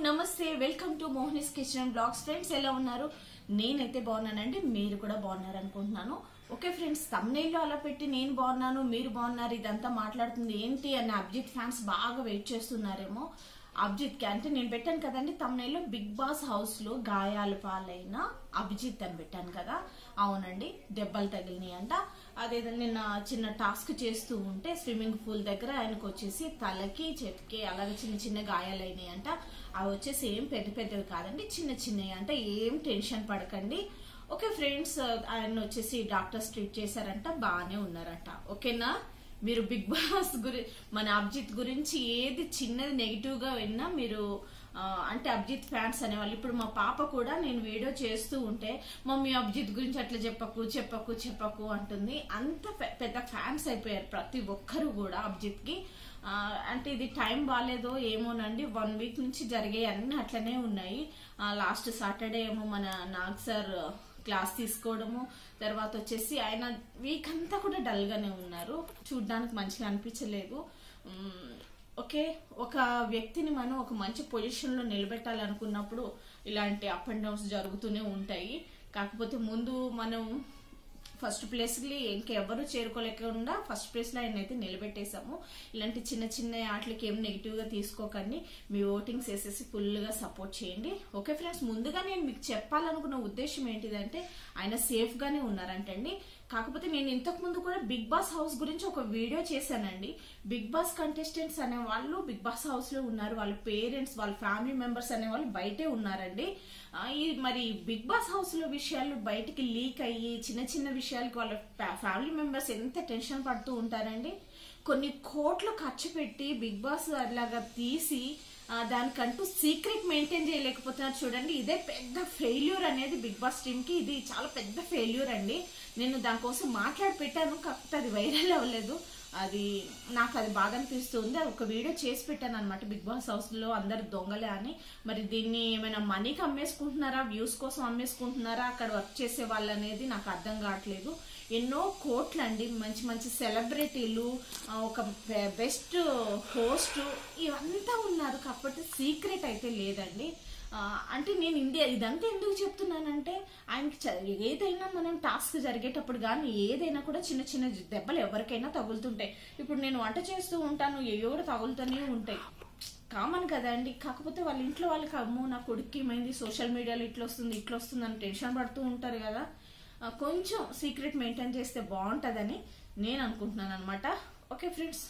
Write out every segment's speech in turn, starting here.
నమస్తే welcome to Mohanis kitchen and blogs friends ఎలా ఉన్నారు నేనైతే బాగున్నానండి మీరు కూడా బాగున్నారు అనుకుంటున్నాను ఓకే ఫ్రెండ్స్ తమ్నేల్లో అలా పెట్టి నేను బాగున్నాను మీరు బాగున్నారు ఇదంతా మాట్లాడుతుంది ఏంటి అని అభిజిత్ ఫ్యాన్స్ బాగా వెయిట్ చేస్తున్నారేమో అభిజిత్ కి అంటే నేను పెట్టాను కదండి తమ్నేల్లో బిగ్ బాస్ హౌస్ లో గాయాల పాలైన అభిజిత్ అని పెట్టాను కదా అవునండి దెబ్బలు తగిలినాయి అంట అదేదో నిన్న చిన్న టాస్క్ చేస్తూ ఉంటే స్విమ్మింగ్ పూల్ దగ్గర ఆయనకు వచ్చేసి తలకి చేతికి అలాగే చిన్న చిన్న గాయాలైనాయి అంట అవి వచ్చేసి ఏం పెద్ద పెద్దవి కాదండి చిన్న చిన్నవి అంట ఏం టెన్షన్ పడకండి ఓకే ఫ్రెండ్స్ ఆయన వచ్చేసి డాక్టర్స్ ట్రీట్ చేశారంట బాగానే ఉన్నారట ఓకేనా మీరు బిగ్ బాస్ గురి మన అభిజిత్ గురించి ఏది చిన్నది నెగిటివ్ గా విన్నా మీరు ఆ, అంటే అభిజిత్ ఫ్యాన్స్ అనేవాళ్ళు ఇప్పుడు మా పాప కూడా నేను వీడియో చేస్తూ ఉంటే మమ్మీ అభిజిత్ గురించి అట్లా చెప్పకు చెప్పకు చెప్పకు అంటుంది అంత పె- పెద్ద ఫ్యాన్స్ అయిపోయారు ప్రతి ఒక్కరు కూడా అభిజిత్ కి ఆ, అంటే ఇది టైం బాగాలేదో ఏమోనండి వన్ వీక్ నుంచి జరిగే అన్ని అట్లనే ఉన్నాయి లాస్ట్ సాటర్డే ఏమో మన నాగ్ సార్ క్లాస్ తీసుకోవడము తర్వాత వచ్చేసి ఆయన వీక్ అంతా కూడా డల్ గానే ఉన్నారు చూడ్డానికి మంచిగా అనిపించలేదు మ్మ్, ఓకే ఒక వ్యక్తిని మనం ఒక మంచి పొజిషన్ లో నిలబెట్టాలనుకున్నప్పుడు ఇలాంటి అప్ అండ్ డౌన్స్ జరుగుతూనే ఉంటాయి కాకపోతే ముందు మనం ఫస్ట్ ప్లేస్ కి ఇంకెవరు చేరుకోలేకుండా ఫస్ట్ ప్లేస్ లో ఆయన అయితే నిలబెట్టేశాము ఇలాంటి చిన్న చిన్న ఆటలకి ఏం నెగిటివ్ గా తీసుకోకండి మీ ఓటింగ్స్ వేసేసి ఫుల్ గా సపోర్ట్ చేయండి ఓకే ఫ్రెండ్స్ ముందుగా నేను మీకు చెప్పాలనుకున్న ఉద్దేశం ఏంటిదంటే ఆయన సేఫ్ గానే ఉన్నారంటండి కాకపోతే నేను ఇంతకు ముందు కూడా బిగ్ బాస్ హౌస్ గురించి ఒక వీడియో చేశానండి బిగ్ బాస్ కంటెస్టెంట్స్ అనే వాళ్ళు బిగ్ బాస్ హౌస్ లో ఉన్నారు వాళ్ళ పేరెంట్స్ వాళ్ళ ఫ్యామిలీ మెంబర్స్ అనే వాళ్ళు బయటే ఉన్నారండి ఆ, ఈ మరి బిగ్ బాస్ హౌస్ లో విషయాలు బయటికి లీక్ అయ్యి చిన్న చిన్న విషయాలకు వాళ్ళ ఫ్యామిలీ మెంబర్స్ ఎంత టెన్షన్ పడుతూ ఉంటారండి కొన్ని కోట్లు ఖర్చు పెట్టి బిగ్ బాస్ అలాగా తీసి ఆ, దానికంటూ సీక్రెట్ మెయింటైన్ చేయలేకపోతున్నారు చూడండి ఇదే పెద్ద ఫెయిల్యూర్ అనేది బిగ్ బాస్ టీమ్ కి ఇది చాలా పెద్ద ఫెయిల్యూర్ అండి నేను దానికోసం మాట్లాడి పెట్టాను కాకపోతే అది వైరల్ అవ్వలేదు అది నాకు అది బాధ అనిపిస్తుంది అది ఒక వీడియో చేసి పెట్టాను అనమాట బిగ్ బాస్ హౌస్ లో అందరు దొంగలే అని మరి దీన్ని ఏమైనా మనీకి అమ్మేసుకుంటున్నారా వ్యూస్ కోసం అమ్మేసుకుంటున్నారా అక్కడ వర్క్ చేసే వాళ్ళు అనేది నాకు అర్థం కావట్లేదు ఎన్నో కోట్లు అండి మంచి మంచి సెలబ్రిటీలు ఆ, ఒక బెస్ట్ హోస్ట్ ఇవంతా ఉన్నారు కాకపోతే సీక్రెట్ అయితే లేదండి ఆ, అంటే నేను ఇండియా ఇదంతా ఎందుకు చెప్తున్నానంటే ఆయనకి చ- ఏదైనా మనం టాస్క్ జరిగేటప్పుడు కానీ ఏదైనా కూడా చిన్న చిన్న దెబ్బలు ఎవరికైనా తగులుతుంటాయి ఇప్పుడు నేను వంట చేస్తూ ఉంటాను ఏయో కూడా తగులుతూనే ఉంటాయి కామన్ కదండి కాకపోతే వాళ్ళ ఇంట్లో వాళ్ళకి అమ్మో నా కొడుక్కి ఏమైంది సోషల్ మీడియాలో ఇట్లా వస్తుంది ఇట్లా వస్తుంది అని టెన్షన్ పడుతూ ఉంటారు కదా ఆ, కొంచెం సీక్రెట్ మెయింటైన్ చేస్తే బాగుంటుందని నేను అనుకుంటున్నాను అనమాట ఓకే ఫ్రెండ్స్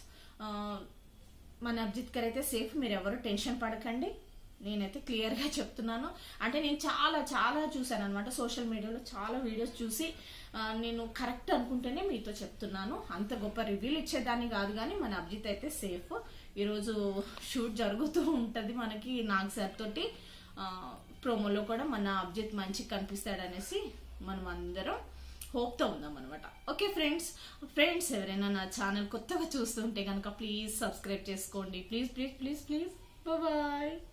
మన అభిజిత్ గారు అయితే సేఫ్ మీరు ఎవరు టెన్షన్ పడకండి నేనైతే క్లియర్ గా చెప్తున్నాను అంటే నేను చాలా చాలా చూసాను అనమాట సోషల్ మీడియాలో చాలా వీడియోస్ చూసి ఆ, నేను కరెక్ట్ అనుకుంటేనే మీతో చెప్తున్నాను అంత గొప్ప రివ్యూలు ఇచ్చేదాన్ని కాదు కానీ మన అభిజిత్ అయితే సేఫ్ ఈరోజు షూట్ జరుగుతూ ఉంటది మనకి నాగ్ సార్ తోటి ఆ, ప్రోమోలో కూడా మన అభిజిత్ మంచి కనిపిస్తాడనేసి మనం అందరం హోప్ తో ఉందాం అనమాట ఓకే ఫ్రెండ్స్ ఫ్రెండ్స్ ఎవరైనా నా ఛానల్ కొత్తగా చూస్తుంటే కనుక ప్లీజ్ సబ్స్క్రైబ్ చేసుకోండి please please please please bye